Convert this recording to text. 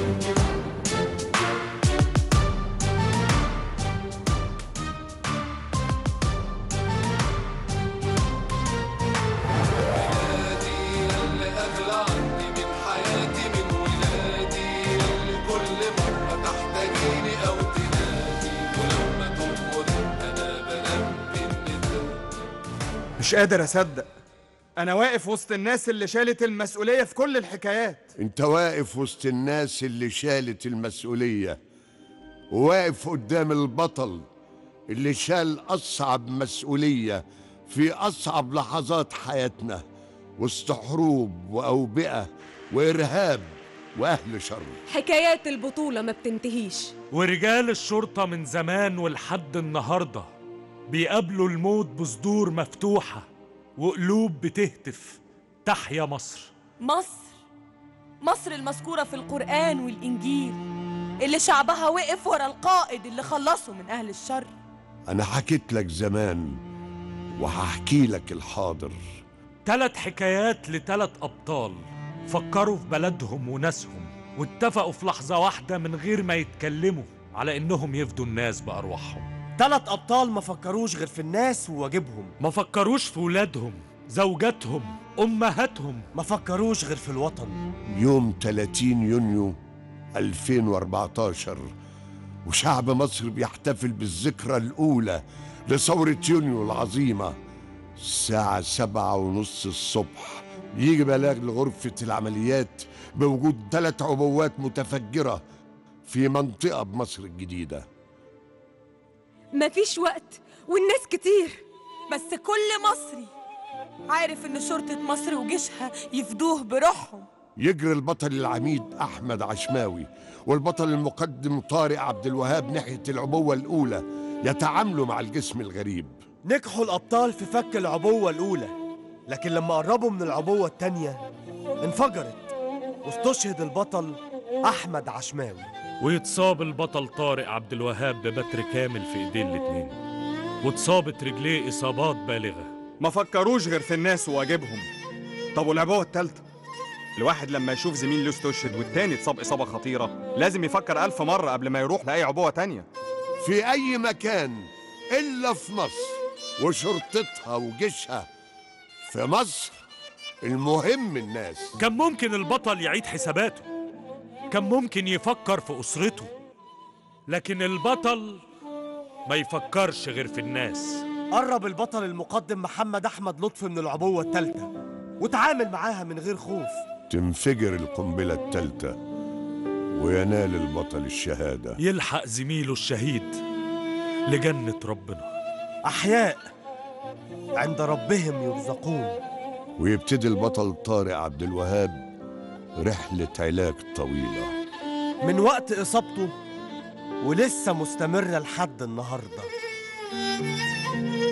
اللي أغلى عني من حياتي من ولادي اللي كل مرة تحتاجيني أو تنادي ولما تأمر أنا بلبي النداء مش قادر اصدق انا واقف وسط الناس اللي شالت المسؤوليه في كل الحكايات انت واقف وسط الناس اللي شالت المسؤولية وواقف قدام البطل اللي شال أصعب مسؤولية في أصعب لحظات حياتنا وسط حروب وأوبئة وإرهاب وأهل شر حكايات البطولة ما بتنتهيش ورجال الشرطة من زمان ولحد النهاردة بيقابلوا الموت بصدور مفتوحة وقلوب بتهتف تحيا مصر مصر مصر المذكورة في القرآن والإنجيل اللي شعبها وقف ورا القائد اللي خلصه من أهل الشر أنا حكيت لك زمان وهحكي لك الحاضر تلات حكايات لتلات أبطال فكروا في بلدهم وناسهم واتفقوا في لحظة واحدة من غير ما يتكلموا على إنهم يفدوا الناس بأرواحهم تلات أبطال ما فكروش غير في الناس وواجبهم ما فكروش في ولادهم زوجاتهم أمهاتهم ما فكروش غير في الوطن يوم 30 يونيو 2014 وشعب مصر بيحتفل بالذكرى الأولى لثورة يونيو العظيمة الساعة سبعة ونص الصبح يجي بلاغ لغرفة العمليات بوجود ثلاث عبوات متفجرة في منطقة بمصر الجديدة مفيش وقت والناس كتير بس كل مصري عارف إن شرطة مصر وجيشها يفدوه بروحهم يجري البطل العميد أحمد عشماوي والبطل المقدم طارق عبد الوهاب ناحية العبوة الأولى يتعاملوا مع الجسم الغريب نجحوا الأبطال في فك العبوة الأولى لكن لما قربوا من العبوة التانية انفجرت واستشهد البطل أحمد عشماوي ويتصاب البطل طارق عبد الوهاب ببتر كامل في ايديه الاتنين واتصابت رجليه اصابات بالغه ما فكروش غير في الناس وواجبهم طب والعبوه التالتة الواحد لما يشوف زميل له استشهد والتاني اتصاب اصابه خطيره لازم يفكر الف مره قبل ما يروح لاي عبوه تانية في أي مكان إلا في مصر وشرطتها وجيشها في مصر المهم الناس كان ممكن البطل يعيد حساباته كان ممكن يفكر في اسرته لكن البطل ما يفكرش غير في الناس قرب البطل المقدم محمد أحمد لطفي من العبوة التالتة وتعامل معاها من غير خوف تنفجر القنبلة التالتة وينال البطل الشهادة يلحق زميله الشهيد لجنة ربنا أحياء عند ربهم يرزقون ويبتدي البطل طارق عبد الوهاب رحلة علاج طويلة من وقت إصابته ولسه مستمرة لحد النهاردة